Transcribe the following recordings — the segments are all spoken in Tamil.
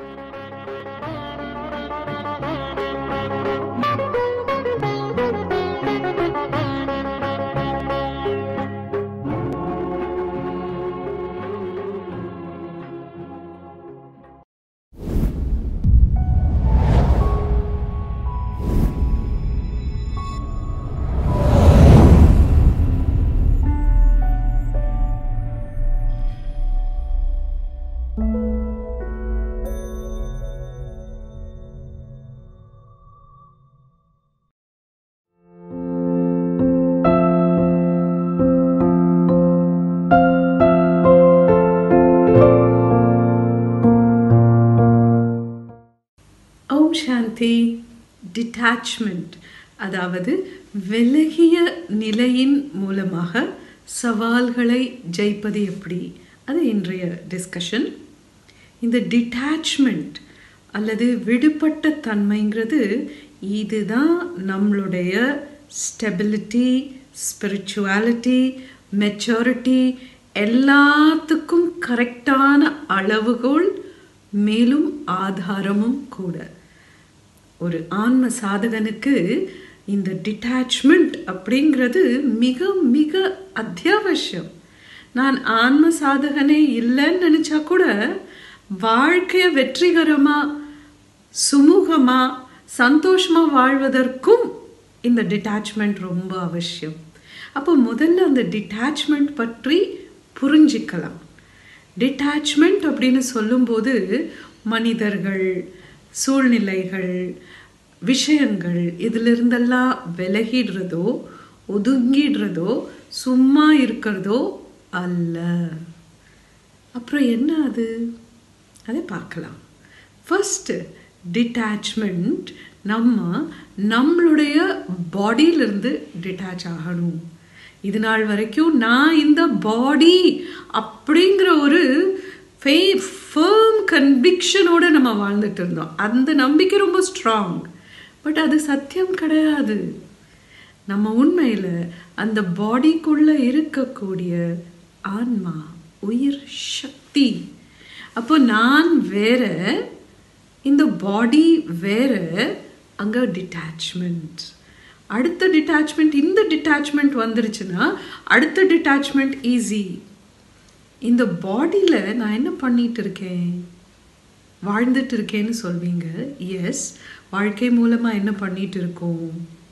ஓம் சாந்தி டிட்டாச்மெண்ட் அதாவது விலகிய நிலையின் மூலமாக சவால்களை ஜெயிப்பது எப்படி அது இன்றைய டிஸ்கஷன் இந்த டிட்டாச்மெண்ட் அல்லது விடுபட்ட தன்மைங்கிறது இதுதான் நம்மளுடைய ஸ்டெபிலிட்டி ஸ்பிரிச்சுவாலிட்டி மெச்சூரிட்டி எல்லாத்துக்கும் கரெக்டான அளவுகோல் மேலும் ஆதாரமும் கூட ஒரு ஆன்ம சாதகனுக்கு இந்த டிட்டாச்மெண்ட் அப்படிங்கிறது மிக மிக அத்தியாவசியம் நான் ஆன்ம சாதகனே இல்லைன்னு நினச்சா கூட வாழ்க்கையை வெற்றிகரமாக சுமூகமாக சந்தோஷமாக வாழ்வதற்கும் இந்த டிட்டாச்மெண்ட் ரொம்ப அவசியம் அப்போ முதல்ல அந்த டிட்டாச்மெண்ட் பற்றி புரிஞ்சிக்கலாம் டிட்டாச்மெண்ட் அப்படின்னு சொல்லும்போது மனிதர்கள் சூழ்நிலைகள் விஷயங்கள் இதிலிருந்தெல்லாம் விலகிடுறதோ ஒதுங்கிடுறதோ சும்மா இருக்கிறதோ அல்ல அப்புறம் என்ன அது அதை பார்க்கலாம் ஃபஸ்ட்டு டிட்டாச்மெண்ட் நம்ம நம்மளுடைய பாடியிலிருந்து டிட்டாச் ஆகணும் இது நாள் வரைக்கும் நான் இந்த பாடி அப்படிங்கிற ஒரு ஃபே ஃபேர்ம் கன்விக்ஷனோட நம்ம வாழ்ந்துட்டு இருந்தோம் அந்த நம்பிக்கை ரொம்ப ஸ்ட்ராங் பட் அது சத்தியம் கிடையாது நம்ம உண்மையில் அந்த பாடிக்குள்ளே இருக்கக்கூடிய ஆன்மா உயிர் சக்தி அப்போ நான் வேற இந்த பாடி வேற அங்கே டிட்டாச்மெண்ட் அடுத்த டிட்டாச்மெண்ட் இந்த டிட்டாச்மெண்ட் வந்துருச்சுன்னா அடுத்த டிட்டாச்மெண்ட் ஈஸி இந்த பாடியில் நான் என்ன பண்ணிட்டு இருக்கேன் வாழ்ந்துட்டு இருக்கேன்னு சொல்வீங்க எஸ் வாழ்க்கை மூலமாக என்ன பண்ணிட்டு இருக்கோம்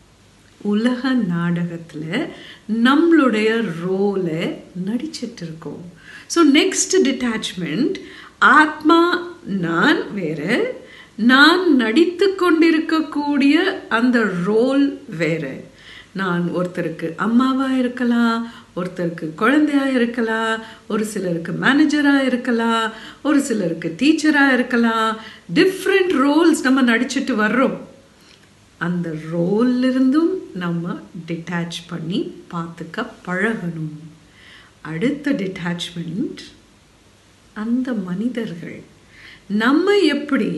உலக நாடகத்தில் நம்மளுடைய ரோலை நடிச்சிட்டு இருக்கோம் ஸோ நெக்ஸ்ட் டிட்டாச்மெண்ட் ஆத்மா நான் வேற நான் நடித்து கொண்டிருக்கக்கூடிய அந்த ரோல் வேற நான் ஒருத்தருக்கு அம்மாவாக இருக்கலாம் ஒருத்தருக்கு குழந்தையாக இருக்கலாம் ஒரு சிலருக்கு மேனேஜராக இருக்கலாம் ஒரு சிலருக்கு டீச்சராக இருக்கலாம் டிஃப்ரெண்ட் ரோல்ஸ் நம்ம நடிச்சிட்டு வர்றோம் அந்த ரோல்லிருந்தும் நம்ம டிட்டாச் பண்ணி பார்த்துக்க பழகணும் அடுத்த டிட்டாச்மெண்ட் அந்த மனிதர்கள் நம்ம எப்படி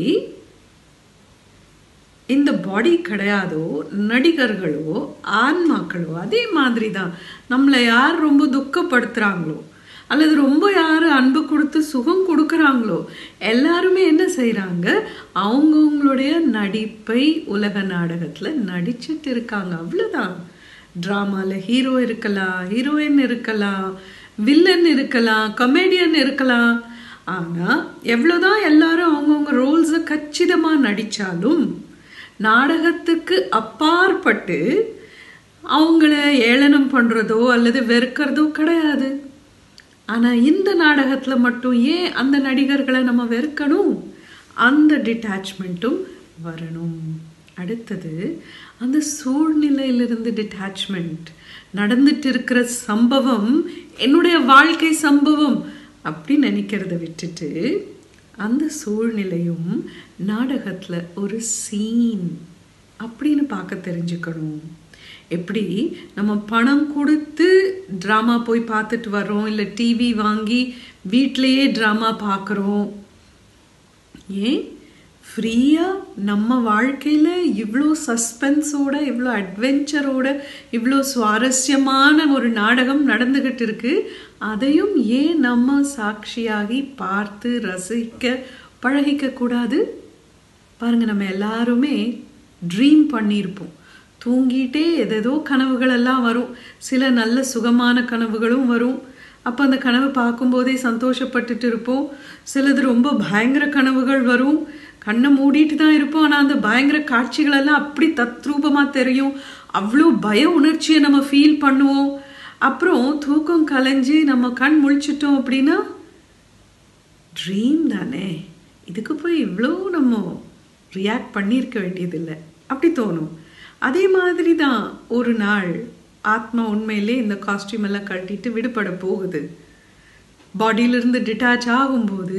இந்த பாடி கிடையாதோ நடிகர்களோ ஆன்மாக்களோ அதே மாதிரி தான் நம்மளை யார் ரொம்ப துக்கப்படுத்துகிறாங்களோ அல்லது ரொம்ப யார் அன்பு கொடுத்து சுகம் கொடுக்குறாங்களோ எல்லாருமே என்ன செய்கிறாங்க அவங்கவுங்களுடைய நடிப்பை உலக நாடகத்தில் நடிச்சிட்டு இருக்காங்க அவ்வளோதான் ட்ராமாவில் ஹீரோ இருக்கலாம் ஹீரோயின் இருக்கலாம் வில்லன் இருக்கலாம் கமெடியன் இருக்கலாம் ஆனால் எவ்வளோதான் எல்லாரும் அவங்கவுங்க ரோல்ஸை கச்சிதமாக நடித்தாலும் நாடகத்துக்கு அப்பாற்பட்டு அவங்கள ஏளனம் பண்ணுறதோ அல்லது வெறுக்கிறதோ கிடையாது ஆனால் இந்த நாடகத்தில் மட்டும் ஏன் அந்த நடிகர்களை நம்ம வெறுக்கணும் அந்த டிட்டாச்மெண்ட்டும் வரணும் அடுத்தது அந்த சூழ்நிலையிலிருந்து டிட்டாச்மெண்ட் நடந்துட்டு இருக்கிற சம்பவம் என்னுடைய வாழ்க்கை சம்பவம் அப்படி நினைக்கிறத விட்டுட்டு அந்த சூழ்நிலையும் நாடகத்தில் ஒரு சீன் அப்படின்னு பார்க்க தெரிஞ்சுக்கணும் எப்படி நம்ம பணம் கொடுத்து ட்ராமா போய் பார்த்துட்டு வரோம் இல்லை டிவி வாங்கி வீட்டிலையே ட்ராமா பார்க்குறோம் ஏன் ஃப்ரீயாக நம்ம வாழ்க்கையில் இவ்வளோ சஸ்பென்ஸோட இவ்வளோ அட்வென்ச்சரோட இவ்வளோ சுவாரஸ்யமான ஒரு நாடகம் நடந்துக்கிட்டு இருக்கு அதையும் ஏன் நம்ம சாட்சியாகி பார்த்து ரசிக்க பழகிக்க கூடாது பாருங்க நம்ம எல்லாருமே ட்ரீம் பண்ணியிருப்போம் தூங்கிட்டே எதேதோ கனவுகள் எல்லாம் வரும் சில நல்ல சுகமான கனவுகளும் வரும் அப்போ அந்த கனவு பார்க்கும்போதே சந்தோஷப்பட்டுட்டு இருப்போம் சிலது ரொம்ப பயங்கர கனவுகள் வரும் கண்ணை மூடிட்டு தான் இருப்போம் ஆனால் அந்த பயங்கர காட்சிகள் எல்லாம் அப்படி தத்ரூபமாக தெரியும் அவ்வளோ பய உணர்ச்சியை நம்ம ஃபீல் பண்ணுவோம் அப்புறம் தூக்கம் கலைஞ்சு நம்ம கண் முழிச்சிட்டோம் அப்படின்னா ட்ரீம் தானே இதுக்கு போய் இவ்வளோ நம்ம ரியாக்ட் பண்ணியிருக்க வேண்டியதில்லை அப்படி தோணும் அதே மாதிரி தான் ஒரு நாள் ஆத்மா உண்மையிலே இந்த காஸ்டியூம் எல்லாம் கட்டிட்டு விடுபட போகுது பாடியிலிருந்து டிட்டாச் ஆகும்போது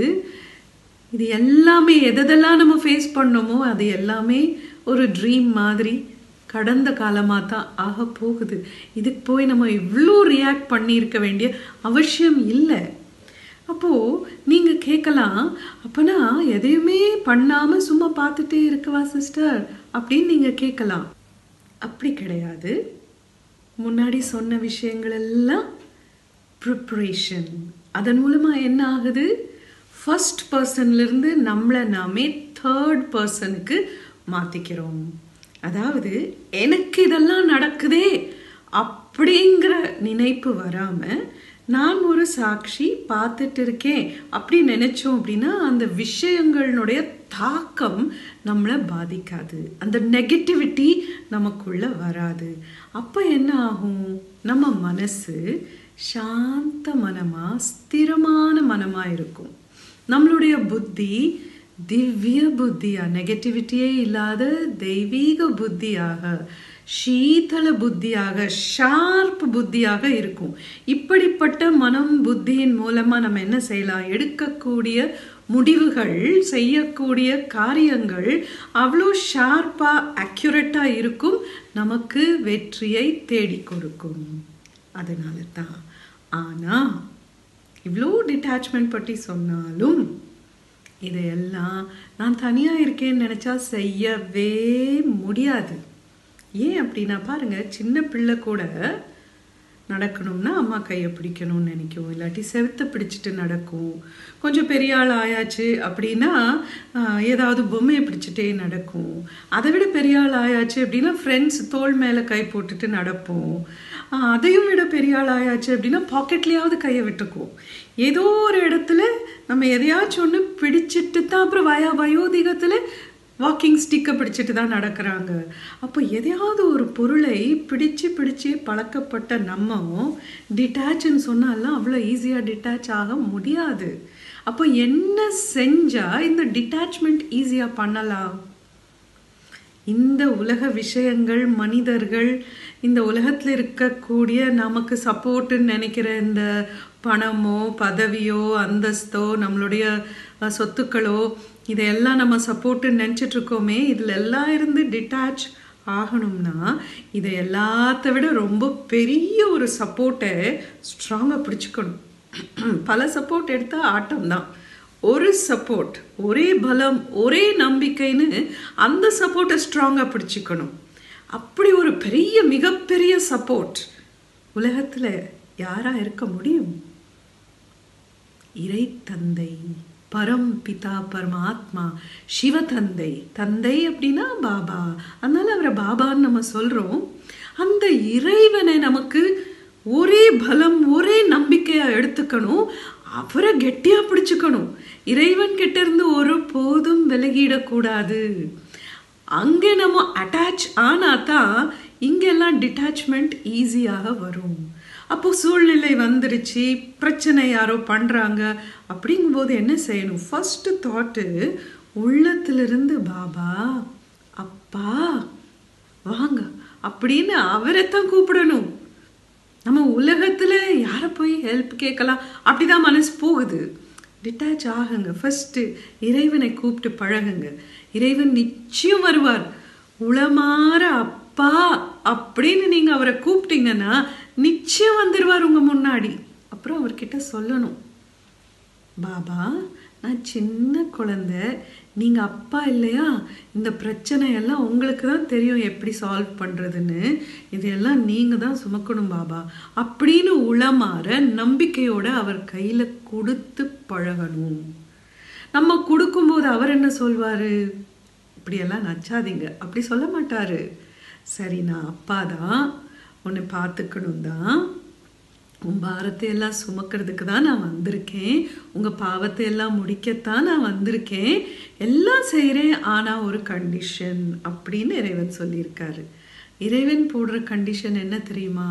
இது எல்லாமே எதெல்லாம் நம்ம ஃபேஸ் பண்ணோமோ அது எல்லாமே ஒரு ட்ரீம் மாதிரி கடந்த காலமாக தான் ஆக போகுது இதுக்கு போய் நம்ம இவ்வளோ ரியாக்ட் பண்ணியிருக்க வேண்டிய அவசியம் இல்லை அப்போது நீங்கள் கேட்கலாம் அப்போனா எதையுமே பண்ணாமல் சும்மா பார்த்துட்டே இருக்கவா சிஸ்டர் அப்படின்னு நீங்கள் கேட்கலாம் அப்படி கிடையாது முன்னாடி சொன்ன விஷயங்கள் எல்லாம் ப்ரிப்ரேஷன் அதன் மூலமாக என்ன ஆகுது ஃபர்ஸ்ட் பர்சன்லேருந்து நம்மளை நாமே தேர்ட் பர்சனுக்கு மாற்றிக்கிறோம் அதாவது எனக்கு இதெல்லாம் நடக்குதே அப்படிங்கிற நினைப்பு வராமல் நான் ஒரு சாட்சி பார்த்துட்டு இருக்கேன் அப்படி நினைச்சோம் அப்படின்னா அந்த விஷயங்களுடைய தாக்கம் நம்மளை பாதிக்காது அந்த நெகட்டிவிட்டி நமக்குள்ள வராது அப்போ என்ன ஆகும் நம்ம மனசு சாந்த மனமா ஸ்திரமான மனமா இருக்கும் நம்மளுடைய புத்தி திவ்ய புத்தியா நெகட்டிவிட்டியே இல்லாத தெய்வீக புத்தியாக சீதள புத்தியாக ஷார்ப் புத்தியாக இருக்கும் இப்படிப்பட்ட மனம் புத்தியின் மூலமா நம்ம என்ன செய்யலாம் எடுக்கக்கூடிய முடிவுகள் செய்யக்கூடிய காரியங்கள் அவ்வளோ ஷார்ப்பா அக்யூரேட்டா இருக்கும் நமக்கு வெற்றியை தேடி கொடுக்கும் அதனால தான் ஆனா இவ்வளோ டிட்டாச்மெண்ட் பற்றி சொன்னாலும் இதையெல்லாம் நான் தனியாக இருக்கேன்னு நினச்சா செய்யவே முடியாது ஏன் அப்படின்னா பாருங்க சின்ன பிள்ளை கூட நடக்கணும்னா அம்மா கையை பிடிக்கணும்னு நினைக்கும் இல்லாட்டி செவத்தை பிடிச்சிட்டு நடக்கும் கொஞ்சம் பெரிய ஆள் ஆயாச்சு அப்படின்னா ஏதாவது பொம்மையை பிடிச்சிட்டே நடக்கும் அதை விட பெரிய ஆள் ஆயாச்சு அப்படின்னா ஃப்ரெண்ட்ஸ் தோல் மேலே கை போட்டுட்டு நடப்போம் அதையும் விட பெரிய ஆள் ஆயாச்சு அப்படின்னா பாக்கெட்லேயாவது கையை விட்டுக்குவோம் ஏதோ ஒரு இடத்துல நம்ம எதையாச்சும் ஒன்று பிடிச்சிட்டு தான் அப்புறம் வயா வயோதிகத்தில் வாக்கிங் ஸ்டிக்கை பிடிச்சிட்டு தான் நடக்கிறாங்க அப்போ எதையாவது ஒரு பொருளை பிடிச்சு பிடிச்சு பழக்கப்பட்ட நம்ம டிட்டாச்னு சொன்னாலாம் அவ்வளோ ஈஸியாக டிட்டாச் ஆக முடியாது அப்போ என்ன செஞ்சால் இந்த டிட்டாச்மெண்ட் ஈஸியாக பண்ணலாம் இந்த உலக விஷயங்கள் மனிதர்கள் இந்த உலகத்தில் இருக்கக்கூடிய நமக்கு சப்போர்ட்டுன்னு நினைக்கிற இந்த பணமோ பதவியோ அந்தஸ்தோ நம்மளுடைய சொத்துக்களோ இதையெல்லாம் நம்ம சப்போர்ட்டுன்னு நினச்சிட்டு இருக்கோமே இதில் எல்லாம் இருந்து டிட்டாச் ஆகணும்னா இதை எல்லாத்த விட ரொம்ப பெரிய ஒரு சப்போர்ட்டை ஸ்ட்ராங்காக பிடிச்சிக்கணும் பல சப்போர்ட் எடுத்தால் ஆட்டம் தான் ஒரு சப்போர்ட் ஒரே பலம் ஒரே நம்பிக்கைன்னு அந்த சப்போர்ட்டை ஸ்ட்ராங்காக பிடிச்சிக்கணும் அப்படி ஒரு பெரிய மிகப்பெரிய சப்போர்ட் உலகத்தில் யாராக இருக்க முடியும் இறை தந்தை பரம் பிதா பரமாத்மா சிவ தந்தை தந்தை அப்படின்னா பாபா அதனால அவரை பாபான்னு நம்ம சொல்றோம் அந்த இறைவனை நமக்கு ஒரே பலம் ஒரே நம்பிக்கையா எடுத்துக்கணும் அவரை கெட்டியா பிடிச்சுக்கணும் இறைவன் கிட்ட இருந்து ஒரு போதும் விலகிடக்கூடாது அங்கே நம்ம அட்டாச் ஆனா தான் இங்கெல்லாம் டிட்டாச்மெண்ட் ஈஸியாக வரும் அப்போ சூழ்நிலை வந்துருச்சு பிரச்சனை யாரோ பண்ணுறாங்க அப்படிங்கும்போது என்ன செய்யணும் ஃபர்ஸ்ட் தாட்டு உள்ளத்திலிருந்து பாபா அப்பா வாங்க அப்படின்னு அவரை தான் கூப்பிடணும் நம்ம உலகத்தில் யாரை போய் ஹெல்ப் கேட்கலாம் அப்படிதான் மனசு போகுது டிட்டாச் ஆகுங்க ஃபர்ஸ்ட் இறைவனை கூப்பிட்டு பழகுங்க இறைவன் நிச்சயம் வருவார் உளமாற அப்பா அப்படின்னு நீங்க அவரை கூப்பிட்டீங்கன்னா நிச்சயம் வந்துடுவார் உங்க முன்னாடி அப்புறம் அவர்கிட்ட சொல்லணும் பாபா நான் சின்ன குழந்தை நீங்க அப்பா இல்லையா இந்த பிரச்சனை எல்லாம் உங்களுக்கு தான் தெரியும் எப்படி சால்வ் பண்றதுன்னு இதையெல்லாம் நீங்க தான் சுமக்கணும் பாபா அப்படின்னு உளமாற நம்பிக்கையோட அவர் கையில கொடுத்து பழகணும் நம்ம கொடுக்கும்போது அவர் என்ன சொல்வாரு இப்படியெல்லாம் நச்சாதீங்க அப்படி சொல்ல மாட்டாரு சரி நான் அப்பா தான் உன்னை பார்த்துக்கணும் தான் உன் பாரத்தை எல்லாம் சுமக்கிறதுக்கு தான் நான் வந்திருக்கேன் உங்கள் பாவத்தை எல்லாம் முடிக்கத்தான் நான் வந்திருக்கேன் எல்லாம் செய்கிறேன் ஆனால் ஒரு கண்டிஷன் அப்படின்னு இறைவன் சொல்லியிருக்காரு இறைவன் போடுற கண்டிஷன் என்ன தெரியுமா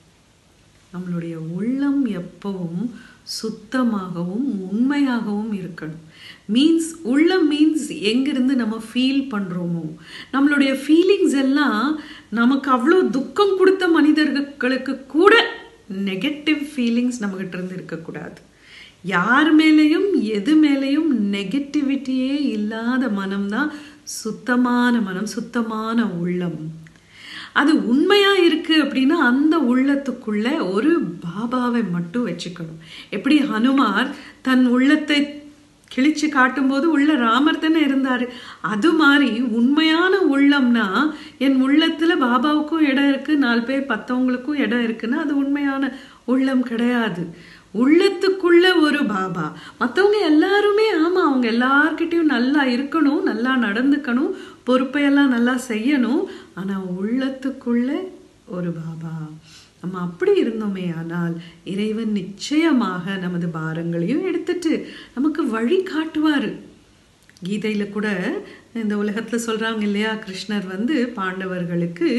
நம்மளுடைய உள்ளம் எப்பவும் சுத்தமாகவும் உண்மையாகவும் இருக்கணும் மீன்ஸ் உள்ளம் மீன்ஸ் எங்கிருந்து நம்ம ஃபீல் பண்ணுறோமோ நம்மளுடைய ஃபீலிங்ஸ் எல்லாம் நமக்கு அவ்வளோ துக்கம் கொடுத்த மனிதர்களுக்கு கூட நெகட்டிவ் ஃபீலிங்ஸ் நம்மகிட்ட இருந்து இருக்கக்கூடாது யார் மேலேயும் எது மேலேயும் நெகட்டிவிட்டியே இல்லாத மனம்தான் சுத்தமான மனம் சுத்தமான உள்ளம் அது உண்மையா இருக்கு அப்படின்னா அந்த உள்ளத்துக்குள்ள ஒரு பாபாவை மட்டும் வச்சுக்கணும் எப்படி ஹனுமார் தன் உள்ளத்தை கிழிச்சு காட்டும்போது உள்ள ராமர் தானே இருந்தாரு அது மாதிரி உண்மையான உள்ளம்னா என் உள்ளத்துல பாபாவுக்கும் இடம் இருக்கு நாலு பேர் பத்தவங்களுக்கும் இடம் இருக்குன்னா அது உண்மையான உள்ளம் கிடையாது உள்ளத்துக்குள்ள ஒரு பாபா மற்றவங்க எல்லாருமே ஆமா அவங்க எல்லார்கிட்டயும் நல்லா இருக்கணும் நல்லா நடந்துக்கணும் பொறுப்பையெல்லாம் நல்லா செய்யணும் ஆனா உள்ளத்துக்குள்ள ஒரு பாபா நம்ம அப்படி இருந்தோமே ஆனால் இறைவன் நிச்சயமாக நமது பாரங்களையும் எடுத்துட்டு நமக்கு வழி காட்டுவாரு கீதையில கூட இந்த உலகத்துல சொல்றாங்க இல்லையா கிருஷ்ணர் வந்து பாண்டவர்களுக்கு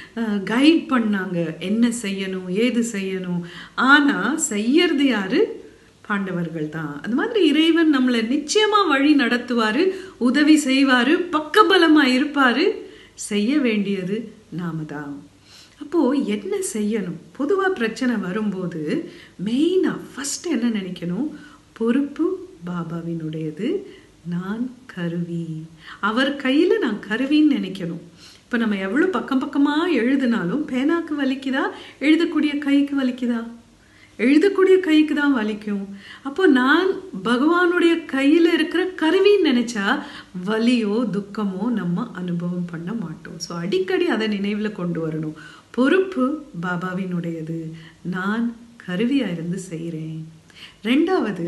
கைட் பண்ணாங்க என்ன செய்யணும் ஏது செய்யணும் ஆனா செய்யறது யாரு பாண்டவர்கள் தான் அந்த மாதிரி இறைவன் நம்மளை நிச்சயமா வழி நடத்துவாரு உதவி செய்வாரு பக்கபலமா இருப்பாரு செய்ய வேண்டியது நாம தான் அப்போ என்ன செய்யணும் பொதுவா பிரச்சனை வரும்போது மெயினா ஃபர்ஸ்ட் என்ன நினைக்கணும் பொறுப்பு பாபாவினுடையது நான் கருவி அவர் கையில நான் கருவின்னு நினைக்கணும் இப்ப நம்ம எவ்வளவு பக்கம் பக்கமா எழுதினாலும் பேனாக்கு வலிக்குதா எழுதக்கூடிய கைக்கு வலிக்குதா எழுதக்கூடிய கைக்கு தான் வலிக்கும் அப்போ நான் பகவானுடைய கையில் இருக்கிற கருவின்னு நினைச்சா வலியோ துக்கமோ நம்ம அனுபவம் பண்ண மாட்டோம் ஸோ அடிக்கடி அதை நினைவில் கொண்டு வரணும் பொறுப்பு பாபாவினுடையது நான் கருவியா இருந்து செய்கிறேன் ரெண்டாவது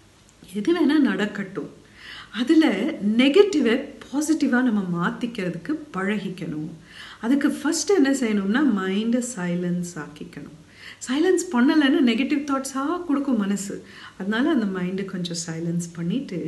எது வேணா நடக்கட்டும் அதில் நெகட்டிவை பாசிட்டிவாக நம்ம மாற்றிக்கிறதுக்கு பழகிக்கணும் அதுக்கு ஃபர்ஸ்ட் என்ன செய்யணும்னா மைண்டை சைலன்ஸ் ஆக்கிக்கணும் சைலன்ஸ் பண்ணலைன்னா நெகட்டிவ் தாட்ஸாக கொடுக்கும் மனசு அதனால அந்த மைண்டை கொஞ்சம் சைலன்ஸ் பண்ணிட்டு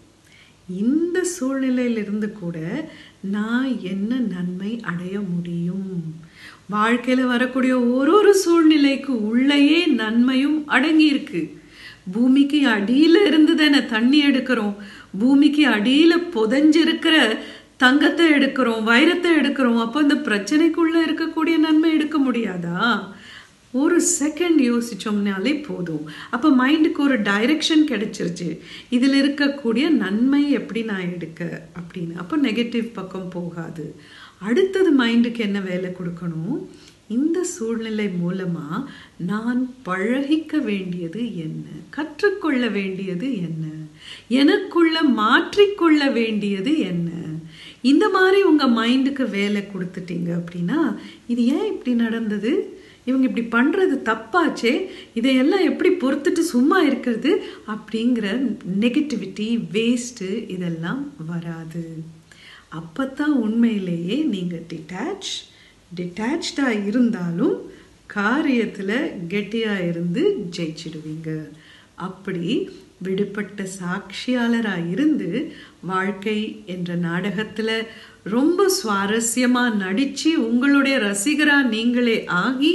இந்த சூழ்நிலையிலிருந்து கூட நான் என்ன நன்மை அடைய முடியும் வாழ்க்கையில் வரக்கூடிய ஒரு ஒரு சூழ்நிலைக்கு உள்ளேயே நன்மையும் அடங்கி இருக்கு பூமிக்கு அடியில இருந்து தானே தண்ணி எடுக்கிறோம் பூமிக்கு அடியில புதைஞ்சிருக்கிற தங்கத்தை எடுக்கிறோம் வைரத்தை எடுக்கிறோம் அப்போ இந்த பிரச்சனைக்குள்ள இருக்கக்கூடிய நன்மை எடுக்க முடியாதா ஒரு செகண்ட் யோசிச்சோம்னாலே போதும் அப்போ மைண்டுக்கு ஒரு டைரக்ஷன் கிடைச்சிருச்சு இதில் இருக்கக்கூடிய நன்மை எப்படி நான் எடுக்க அப்படின்னு அப்போ நெகட்டிவ் பக்கம் போகாது அடுத்தது மைண்டுக்கு என்ன வேலை கொடுக்கணும் இந்த சூழ்நிலை மூலமா நான் பழகிக்க வேண்டியது என்ன கற்றுக்கொள்ள வேண்டியது என்ன எனக்குள்ள மாற்றிக்கொள்ள வேண்டியது என்ன இந்த மாதிரி உங்க மைண்டுக்கு வேலை கொடுத்துட்டீங்க அப்படின்னா இது ஏன் இப்படி நடந்தது இவங்க இப்படி பண்றது தப்பாச்சே இதையெல்லாம் எப்படி பொறுத்துட்டு சும்மா இருக்கிறது அப்படிங்கிற நெகட்டிவிட்டி வேஸ்ட்டு இதெல்லாம் வராது அப்பத்தான் உண்மையிலேயே நீங்க டிட்டாச் டிட்டாச்சாக இருந்தாலும் காரியத்தில் கெட்டியாக இருந்து ஜெயிச்சிடுவீங்க அப்படி விடுபட்ட சாட்சியாளராக இருந்து வாழ்க்கை என்ற நாடகத்தில் ரொம்ப சுவாரஸ்யமாக நடித்து உங்களுடைய ரசிகராக நீங்களே ஆகி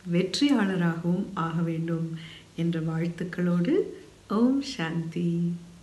வெற்றியாளராகவும் ஆக வேண்டும் என்ற வாழ்த்துக்களோடு ஓம் சாந்தி